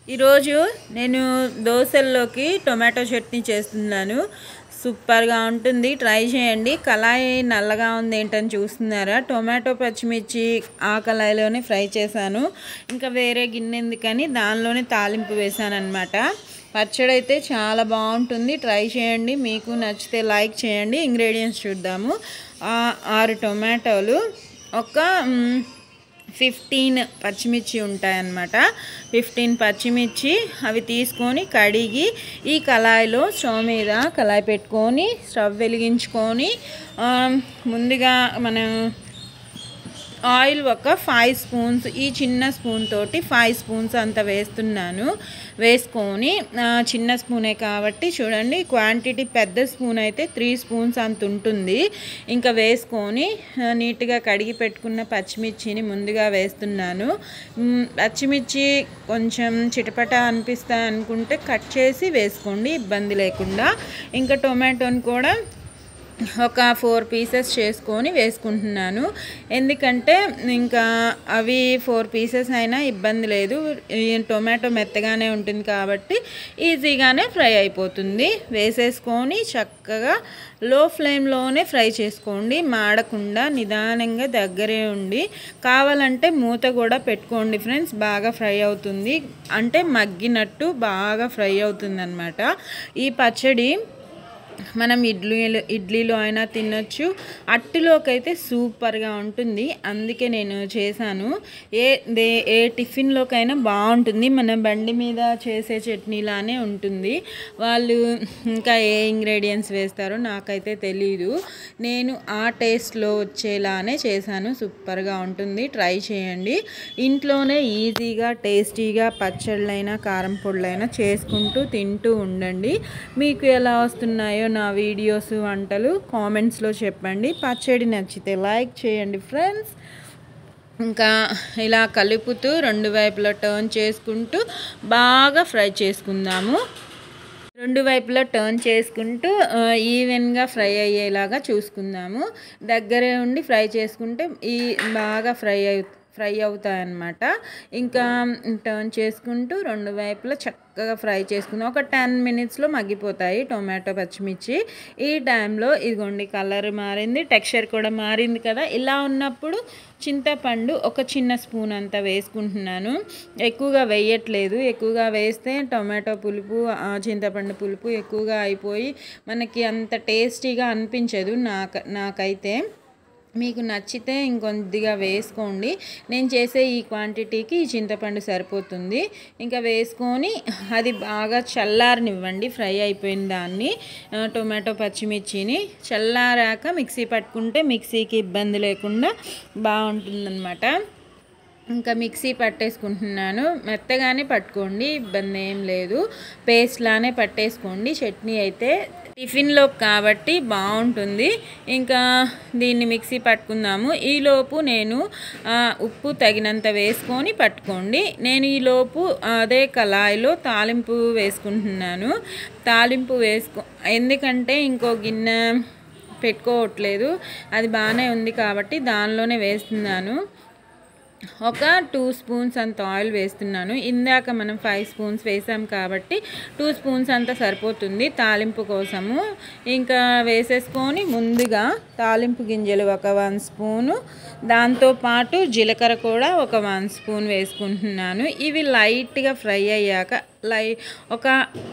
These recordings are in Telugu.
ఈరోజు నేను దోశల్లోకి టొమాటో చట్నీ చేస్తున్నాను సూపర్గా ఉంటుంది ట్రై చేయండి కళాయి నల్లగా ఉంది ఏంటని చూస్తున్నారా టొమాటో పచ్చిమిర్చి ఆ కళాయిలోనే ఫ్రై చేశాను ఇంకా వేరే గిన్నె ఎందుకని దానిలోనే తాలింపు వేసాను అనమాట పచ్చడి అయితే చాలా బాగుంటుంది ట్రై చేయండి మీకు నచ్చితే లైక్ చేయండి ఇంగ్రీడియంట్స్ చూద్దాము ఆ- ఆరు టొమాటోలు ఒక మ్, ఫిఫ్టీన్ పచ్చిమిర్చి ఉంటాయన్నమాట ఫిఫ్టీన్ పచ్చిమిర్చి అవి తీసుకొని కడిగి ఈ కళాయిలో స్టవ్ మీద కళాయి పెట్టుకొని స్టవ్ వెలిగించుకొని ఆ, ముందుగా మనం ఆయిల్ ఒక ఫైవ్ స్పూన్స్ ఈ చిన్న స్పూన్ తోటి ఫైవ్ స్పూన్స్ అంత వేస్తున్నాను వేసుకొని ఆ, చిన్న స్పూనే కాబట్టి చూడండి క్వాంటిటీ పెద్ద స్పూన్ అయితే త్రీ స్పూన్స్ అంత ఉంటుంది ఇంకా వేసుకొని ఆ, నీట్గా కడిగి పెట్టుకున్న పచ్చిమిర్చిని ముందుగా వేస్తున్నాను మ్, పచ్చిమిర్చి కొంచెం చిటపట అనిపిస్తా అనుకుంటే కట్ చేసి వేసుకోండి ఇబ్బంది లేకుండా ఇంకా టొమాటోని కూడా ఒక ఫోర్ పీసెస్ చేసుకొని వేసుకుంటున్నాను ఎందుకంటే ఇంకా అవి ఫోర్ పీసెస్ అయినా ఇబ్బంది లేదు ఈ టొమాటో మెత్తగానే ఉంటుంది కాబట్టి ఈజీగానే ఫ్రై అయిపోతుంది వేసేసుకొని చక్కగా లో ఫ్లేమ్లోనే ఫ్రై చేసుకోండి మాడకుండా నిదానంగా దగ్గరే ఉండి కావాలంటే మూత కూడా పెట్టుకోండి ఫ్రెండ్స్ బాగా ఫ్రై అవుతుంది అంటే మగ్గినట్టు బాగా ఫ్రై అవుతుంది ఈ పచ్చడి మనం ఇడ్లీలో ఇడ్లీలో అయినా తినొచ్చు అట్టులోకి అయితే సూపర్గా ఉంటుంది అందుకే నేను చేశాను ఏ దే ఏ టిఫిన్లోకైనా బాగుంటుంది మన బండి మీద చేసే చట్నీలానే ఉంటుంది వాళ్ళు ఇంకా ఏ ఇంగ్రీడియంట్స్ వేస్తారో నాకైతే తెలీదు నేను ఆ టేస్ట్లో వచ్చేలానే చేశాను సూపర్గా ఉంటుంది ట్రై చేయండి ఇంట్లోనే ఈజీగా టేస్టీగా పచ్చళ్ళైనా కారం పొడులైనా చేసుకుంటూ తింటూ ఉండండి మీకు ఎలా వస్తున్నాయో నా వీడియోస్ వంటలు కామెంట్స్లో చెప్పండి పచ్చడి నచ్చితే లైక్ చేయండి ఫ్రెండ్స్ ఇంకా ఇలా కలుపుతూ రెండు వైపులా టర్న్ చేసుకుంటూ బాగా ఫ్రై చేసుకుందాము రెండు వైపులా టర్న్ చేసుకుంటూ ఆ, ఈవెన్గా ఫ్రై అయ్యేలాగా చూసుకుందాము దగ్గరే ఉండి ఫ్రై చేసుకుంటే ఈ బాగా ఫ్రై అయి ఫ్రై అవుతాయన్నమాట ఇంకా టర్న్ చేసుకుంటూ రెండు వైపులా చక్కగా ఫ్రై చేసుకుందాం ఒక టెన్ మినిట్స్లో మగ్గిపోతాయి టొమాటో పచ్చిమిర్చి ఈ టైంలో ఇదిగోండి కలర్ మారింది టెక్స్చర్ కూడా మారింది కదా ఇలా ఉన్నప్పుడు చింతపండు ఒక చిన్న స్పూన్ అంత వేసుకుంటున్నాను ఎక్కువగా వేయట్లేదు ఎక్కువగా వేస్తే టొమాటో పులుపు ఆ, చింతపండు పులుపు ఎక్కువగా అయిపోయి మనకి అంత టేస్టీగా అనిపించదు నాకు నాకైతే మీకు నచ్చితే ఇంకొద్దిగా వేసుకోండి నేను చేసే ఈ క్వాంటిటీకి ఈ చింతపండు సరిపోతుంది ఇంకా వేసుకొని అది బాగా చల్లారనివ్వండి ఫ్రై అయిపోయిన దాన్ని ఆ, టొమాటో పచ్చిమిర్చిని చల్లారాక మిక్సీ పట్టుకుంటే మిక్సీకి ఇబ్బంది లేకుండా బాగుంటుందన్నమాట ఇంకా మిక్సీ పట్టేసుకుంటున్నాను మెత్తగానే పట్టుకోండి ఇబ్బంది ఏం లేదు పేస్ట్ లానే పట్టేసుకోండి చట్నీ అయితే టిఫిన్లో కాబట్టి బాగుంటుంది ఇంకా దీన్ని మిక్సీ పట్టుకుందాము ఈలోపు నేను ఆ, ఉప్పు తగినంత వేసుకొని పట్టుకోండి నేను ఈలోపు అదే కళాయిలో తాలింపు వేసుకుంటున్నాను తాలింపు వేసుకో ఎందుకంటే ఇంకో గిన్నె పెట్టుకోవట్లేదు అది బాగానే ఉంది కాబట్టి దానిలోనే వేస్తున్నాను ఒక టూ స్పూన్స్ అంత ఆయిల్ వేస్తున్నాను ఇందాక మనం ఫైవ్ స్పూన్స్ వేసాం కాబట్టి టూ స్పూన్స్ అంత సరిపోతుంది తాలింపు కోసము ఇంకా వేసేసుకొని ముందుగా తాలింపు గింజలు ఒక వన్ స్పూను దాంతోపాటు జీలకర్ర కూడా ఒక వన్ స్పూన్ వేసుకుంటున్నాను ఇవి లైట్గా ఫ్రై అయ్యాక లై ఒక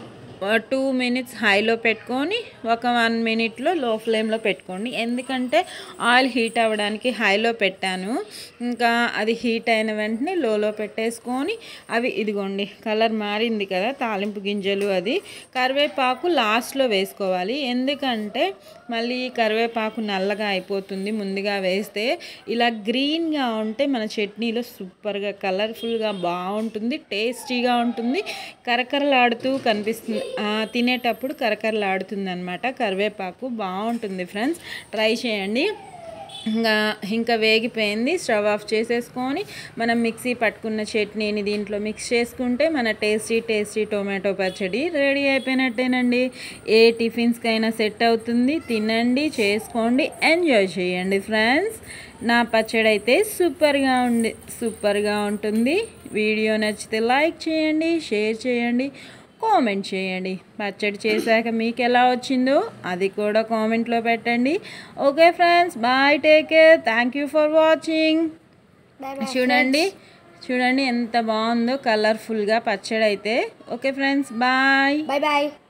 టూ మినిట్స్ హైలో పెట్టుకొని ఒక వన్ మినిట్లో లో ఫ్లేమ్లో పెట్టుకోండి ఎందుకంటే ఆయిల్ హీట్ అవ్వడానికి హైలో పెట్టాను ఇంకా అది హీట్ అయిన వెంటనే లోలో పెట్టేసుకొని అవి ఇదిగోండి కలర్ మారింది కదా తాలింపు గింజలు అది కరివేపాకు లాస్ట్లో వేసుకోవాలి ఎందుకంటే మళ్ళీ కరివేపాకు నల్లగా అయిపోతుంది ముందుగా వేస్తే ఇలా గ్రీన్గా ఉంటే మన చట్నీలో సూపర్గా కలర్ఫుల్గా బాగుంటుంది టేస్టీగా ఉంటుంది కరకరలాడుతూ కనిపిస్తుంది ఆ, తినేటప్పుడు కరకరలాడుతుంది అనమాట కరివేపాకు బాగుంటుంది ఫ్రెండ్స్ ట్రై చేయండి ఇంకా ఇంకా వేగిపోయింది స్టవ్ ఆఫ్ చేసేసుకొని మనం మిక్సీ పట్టుకున్న చట్నీని దీంట్లో మిక్స్ చేసుకుంటే మన టేస్టీ టేస్టీ టొమాటో పచ్చడి రెడీ అయిపోయినట్టేనండి ఏ టిఫిన్స్కైనా సెట్ అవుతుంది తినండి చేసుకోండి ఎంజాయ్ చేయండి ఫ్రెండ్స్ నా పచ్చడి అయితే సూపర్గా ఉంది సూపర్గా ఉంటుంది వీడియో నచ్చితే లైక్ చేయండి షేర్ చేయండి కామెంట్ చేయండి పచ్చడి చేశాక మీకు ఎలా వచ్చిందో అది కూడా కామెంట్లో పెట్టండి okay friends bye take care thank you for watching Bye bye. చూడండి చూడండి ఎంత బాగుందో కలర్ఫుల్గా పచ్చడి అయితే okay friends bye Bye bye.